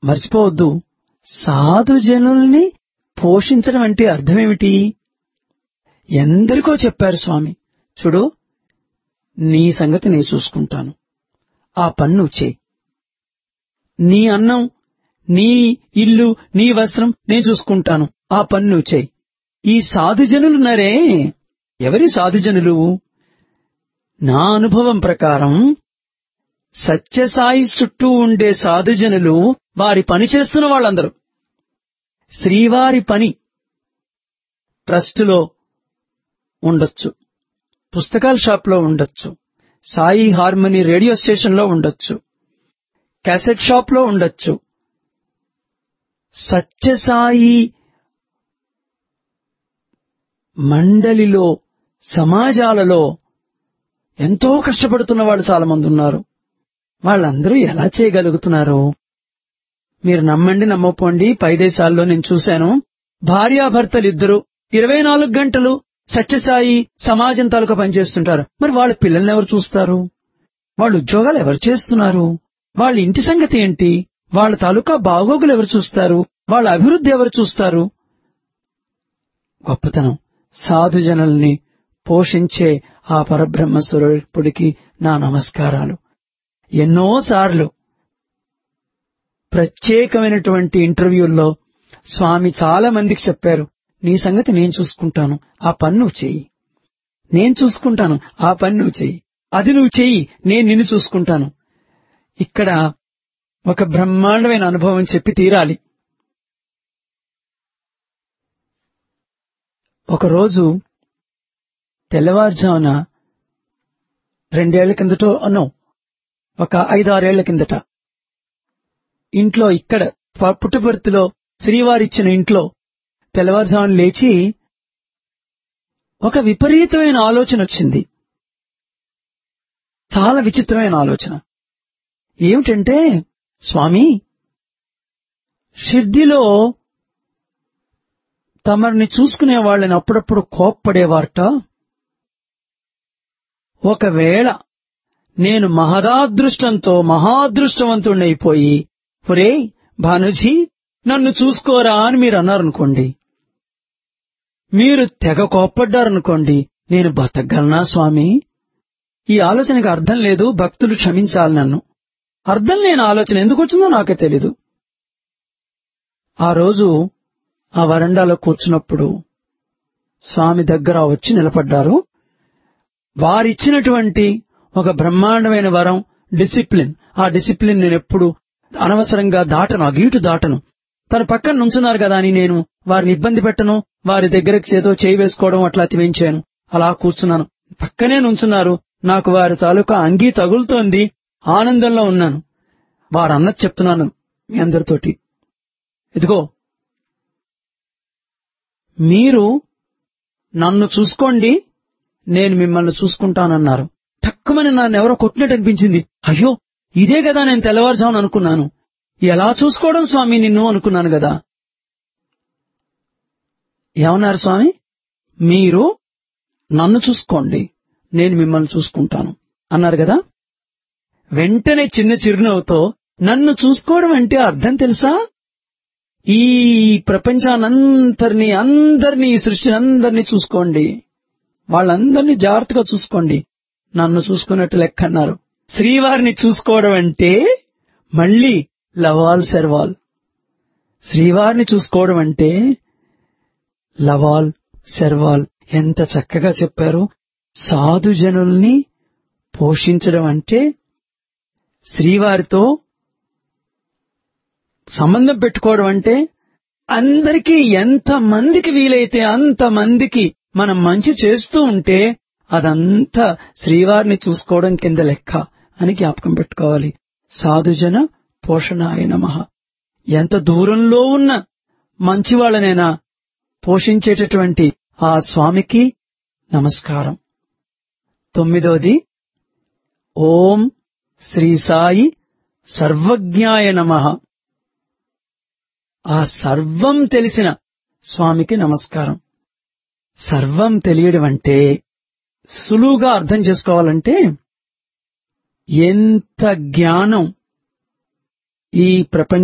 మర్చిపోవద్దు సాధుజనుల్ని పోషించడం అంటే అర్థమేమిటి ఎందరికో చెప్పారు స్వామి చూడు నీ సంగతి నేను చూసుకుంటాను ఆ పని నువ్వు చేయి నీ అన్నం నీ ఇల్లు నీ వస్త్రం నేను చూసుకుంటాను ఆ పని నువ్వు చేయి ఈ సాధుజనులున్నారే ఎవరి సాధుజనులు నా అనుభవం ప్రకారం సత్యసాయి చుట్టూ ఉండే సాధుజనులు వారి పని చేస్తున్న వాళ్ళందరూ శ్రీవారి పని ట్రస్టులో ఉండొచ్చు పుస్తకాల షాప్లో ఉండొచ్చు సాయి హార్మనీ రేడియో స్టేషన్లో ఉండొచ్చు క్యాసెట్ షాప్లో ఉండొచ్చు సత్యసాయి మండలిలో సమాజాలలో ఎంతో కష్టపడుతున్న వాళ్ళు చాలా మంది ఉన్నారు వాళ్ళందరూ ఎలా చేయగలుగుతున్నారు మీరు నమ్మండి నమ్మపోండి పై దేశాల్లో నేను చూశాను భార్యాభర్తలిద్దరూ ఇరవై నాలుగు గంటలు సత్యసాయి సమాజం తాలూకా పనిచేస్తుంటారు మరి వాళ్ళ పిల్లల్ని ఎవరు చూస్తారు వాళ్ళ ఉద్యోగాలు ఎవరు చేస్తున్నారు వాళ్ళ ఇంటి సంగతి ఏంటి వాళ్ళ తాలూకా బాగోగులు ఎవరు చూస్తారు వాళ్ళ అభివృద్ధి ఎవరు చూస్తారు గొప్పతనం సాధుజనుల్ని పోషించే ఆ పరబ్రహ్మ స్వరూపుడికి నా నమస్కారాలు ఎన్నోసార్లు ప్రత్యేకమైనటువంటి ఇంటర్వ్యూల్లో స్వామి చాలా మందికి చెప్పారు నీ సంగతి నేను చూసుకుంటాను ఆ పని నువ్వు చెయ్యి నేను చూసుకుంటాను ఆ పని నువ్వు చెయ్యి అది నువ్వు చెయ్యి నేను నిన్ను చూసుకుంటాను ఇక్కడ ఒక బ్రహ్మాండమైన అనుభవం చెప్పి తీరాలి ఒకరోజు తెల్లవారుజామున రెండేళ్ల కిందటో అన్నో ఒక ఐదారేళ్ల కిందట ఇంట్లో ఇక్కడ పుట్టుపర్తిలో శ్రీవారిచ్చిన ఇంట్లో తెల్లవారుజామున లేచి ఒక విపరీతమైన ఆలోచన వచ్చింది చాలా విచిత్రమైన ఆలోచన ఏమిటంటే స్వామి షిర్దిలో తమరిని చూసుకునే వాళ్ళని అప్పుడప్పుడు కోప్పడేవారట ఒకవేళ నేను మహదాదృష్టంతో మహాదృష్టవంతుణ్ణైపోయి ఒరే భానుజీ నన్ను చూసుకోరా అని మీరు అన్నారనుకోండి మీరు తెగ కోప్పడ్డారనుకోండి నేను బతకగలనా స్వామి ఈ ఆలోచనకి అర్థం లేదు భక్తులు క్షమించాలి నన్ను అర్థం లేని ఆలోచన ఎందుకు వచ్చిందో నాకే తెలీదు ఆ రోజు ఆ వరండాలో కూర్చున్నప్పుడు స్వామి దగ్గర వచ్చి నిలబడ్డారు వారిచ్చినటువంటి ఒక బ్రహ్మాండమైన వరం డిసిప్లిన్ ఆ డిసిప్లిన్ నేను ఎప్పుడు అనవసరంగా దాటను ఆ గీటు దాటను తన పక్కన నుంచున్నారు కదా అని నేను వారిని ఇబ్బంది పెట్టను వారి దగ్గరకు చేతో చేయి వేసుకోవడం అట్లా తివేయించాను అలా కూర్చున్నాను పక్కనే నుంచున్నారు నాకు వారి తాలూకా అంగీ తగులుతోంది ఆనందంలో ఉన్నాను వారు అన్నది చెప్తున్నాను మీ అందరితోటి ఇదిగో మీరు నన్ను చూసుకోండి నేను మిమ్మల్ని చూసుకుంటానన్నారు తక్కువని నన్ను ఎవరో కొట్టినట్టు అనిపించింది అయ్యో ఇదే కదా నేను తెల్లవారుజామున అనుకున్నాను ఎలా చూసుకోవడం స్వామి నిన్ను అనుకున్నాను కదా ఏమన్నారు స్వామి మీరు నన్ను చూసుకోండి నేను మిమ్మల్ని చూసుకుంటాను అన్నారు కదా వెంటనే చిన్న చిరునవ్వుతో నన్ను చూసుకోవడం అంటే అర్థం తెలుసా ఈ ప్రపంచానంతరినీ అందరినీ ఈ సృష్టిని అందరినీ చూసుకోండి వాళ్ళందరినీ జాగ్రత్తగా చూసుకోండి నన్ను చూసుకున్నట్టు లెక్క అన్నారు శ్రీవారిని చూసుకోవడం అంటే మళ్ళీ లవాల్ సెర్వాల్ శ్రీవారిని చూసుకోవడం అంటే లవాల్ సెర్వాల్ ఎంత చక్కగా చెప్పారు సాధుజనుల్ని పోషించడం అంటే శ్రీవారితో సంబంధం పెట్టుకోవడం అంటే అందరికీ ఎంత మందికి వీలైతే అంత మందికి మనం మంచి చేస్తూ ఉంటే అదంతా శ్రీవారిని చూసుకోవడం కింద లెక్క అని జ్ఞాపకం పెట్టుకోవాలి సాధుజన పోషణాయ నమ ఎంత దూరంలో ఉన్న మంచివాళ్ళనైనా పోషించేటటువంటి ఆ స్వామికి నమస్కారం తొమ్మిదోది ఓం శ్రీ సాయి సర్వజ్ఞాయ నమ ఆ సర్వం తెలిసిన స్వామికి నమస్కారం సర్వం తెలియడం అంటే సులువుగా అర్థం చేసుకోవాలంటే ఎంత జ్ఞానం ఈ ప్రపంచ